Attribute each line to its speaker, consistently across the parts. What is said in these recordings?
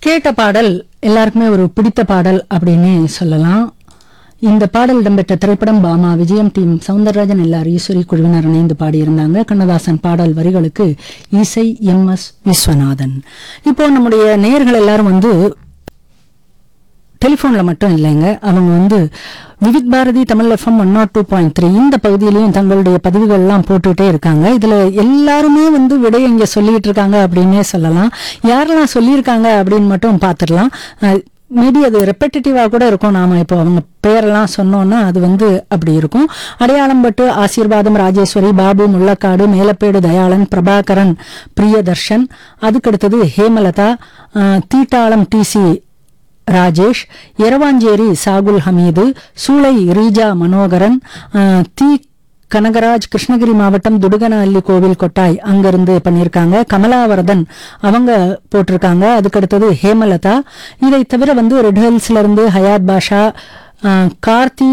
Speaker 1: கேட்ட பாடல் எல்லாருக்குமே ஒரு பிடித்த பாடல் அப்படின்னு சொல்லலாம் இந்த பாடல் இடம்பெற்ற திரைப்படம் பாமா விஜயம் டீம் சவுந்தரராஜன் எல்லார் ஈஸ்வரி குழுவினர் இணைந்து பாடியிருந்தாங்க கண்ணதாசன் பாடல் வரிகளுக்கு இசை எம் எஸ் விஸ்வநாதன் இப்போ நம்முடைய நேயர்கள் எல்லாரும் வந்து டெலிஃபோன்ல மட்டும் இல்லைங்க அவங்க வந்து Vividh Bharati Tamil FM one nought two point three இந்த பகுதியிலையும் தங்களுடைய பதிவுகள்லாம் போட்டுட்டே இருக்காங்க இதுல எல்லாருமே வந்து விடை இங்க சொல்லிட்டு இருக்காங்க அப்படின்னே சொல்லலாம் யாரெல்லாம் சொல்லியிருக்காங்க அப்படின்னு மட்டும் பார்த்துடலாம் மேபி அது ரெப்படிட்டிவாக கூட இருக்கும் நாம இப்போ அவங்க பெயரெல்லாம் சொன்னோம்னா அது வந்து அப்படி இருக்கும் அடையாளம் பட்டு ஆசீர்வாதம் ராஜேஸ்வரி பாபு முள்ளக்காடு மேலப்பேடு தயாளன் பிரபாகரன் பிரியதர்ஷன் அதுக்கடுத்தது ஹேமலதா அஹ், தீட்டாளம் டிசி ராஜேஷ் எரவாஞ்சேரி சாகுல் ஹமீது சூளை ரீஜா மனோகரன் அஹ், தி கனகராஜ் கிருஷ்ணகிரி மாவட்டம் துடுகனஅள்ளி கோவில் கொட்டாய் அங்கிருந்து பண்ணியிருக்காங்க கமலாவரதன் அவங்க போட்டிருக்காங்க அதுக்கடுத்தது ஹேமலதா இதை தவிர வந்து ரெட் ஹில்ஸ்ல இருந்து ஹயாத் பாஷா அஹ், கார்த்தி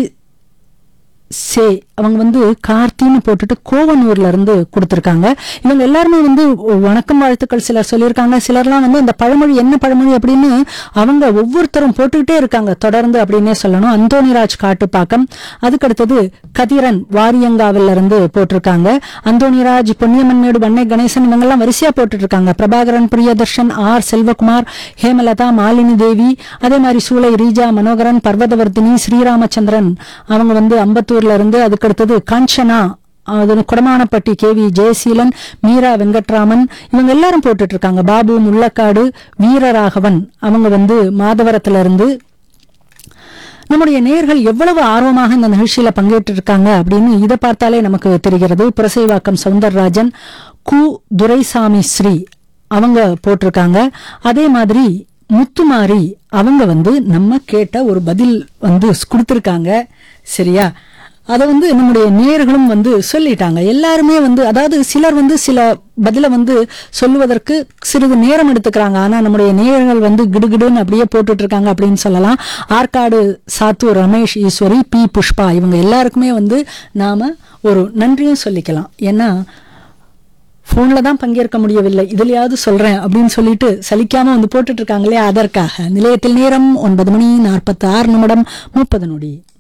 Speaker 1: சே அவங்க வந்து கார்த்தின்னு போட்டுட்டு கோவனூர்ல இருந்து கொடுத்திருக்காங்க இவங்க எல்லாருமே வந்து வணக்கம் வாழ்த்துக்கள் சிலர் சொல்லியிருக்காங்க சிலர்லாம் வந்து அந்த பழமொழி என்ன பழமொழி அப்படின்னு அவங்க ஒவ்வொருத்தரும் போட்டுக்கிட்டே இருக்காங்க தொடர்ந்து அப்படின்னே சொல்லணும் அந்தோணிராஜ் காட்டுப்பாக்கம் அதுக்கடுத்தது கதிரன் வாரியங்காவில இருந்து போட்டிருக்காங்க அந்தோணிராஜ் பொன்னியம்மன்மேடு வண்ணை கணேசன் இவங்கெல்லாம் வரிசையா போட்டுட்டு இருக்காங்க பிரபாகரன் பிரியதர்ஷன் ஆர் செல்வகுமார் ஹேமலதா மாலினி தேவி அதே மாதிரி சூளை ரீஜா மனோகரன் பர்வதவர்தினி ஸ்ரீராமச்சந்திரன் அவங்க வந்து அம்பத்தூர்ல இருந்து அதுக்கடுத்தது காஞ்சனா அது குடமானப்பட்டி கேவி ஜெயசீலன் மீரா வெங்கட்ராமன் இவங்க எல்லாரும் போட்டுட்டு இருக்காங்க பாபு முள்ளக்காடு வீரராகவன் அவங்க வந்து மாதவரத்துல இருந்து நம்முடைய நேயர்கள் எவ்வளவு ஆர்வமாக இந்த நிகழ்ச்சியில பங்கேற்று இருக்காங்க அப்படின்னு இதை பார்த்தாலே நமக்கு தெரிகிறது புரசைவாக்கம் சவுந்தரராஜன் கு துரைசாமி ஸ்ரீ அவங்க போட்டிருக்காங்க அதே மாதிரி முத்துமாரி அவங்க வந்து நம்ம கேட்ட ஒரு பதில் வந்து கொடுத்துருக்காங்க சரியா அதை வந்து நம்முடைய நேயர்களும் வந்து சொல்லிட்டாங்க எல்லாருமே வந்து அதாவது சிலர் வந்து சில பதில வந்து சொல்லுவதற்கு சிறிது நேரம் எடுத்துக்கிறாங்க ஆனா நம்முடைய நேயர்கள் வந்து கிடுகிடுன்னு அப்படியே போட்டுட்டு இருக்காங்க அப்படின்னு சொல்லலாம் ஆற்காடு சாத்தூர் ரமேஷ் ஈஸ்வரி பி புஷ்பா இவங்க எல்லாருக்குமே வந்து நாம ஒரு நன்றியும் சொல்லிக்கலாம் ஏன்னா ஃபோன்ல தான் பங்கேற்க முடியவில்லை இதுலயாவது சொல்றேன் அப்படின்னு சொல்லிட்டு சலிக்காம வந்து போட்டுட்டு இருக்காங்களே அதற்காக நிலையத்தில் நேரம் ஒன்பது மணி நாற்பத்தி ஆறு நிமிடம் முப்பது நொடி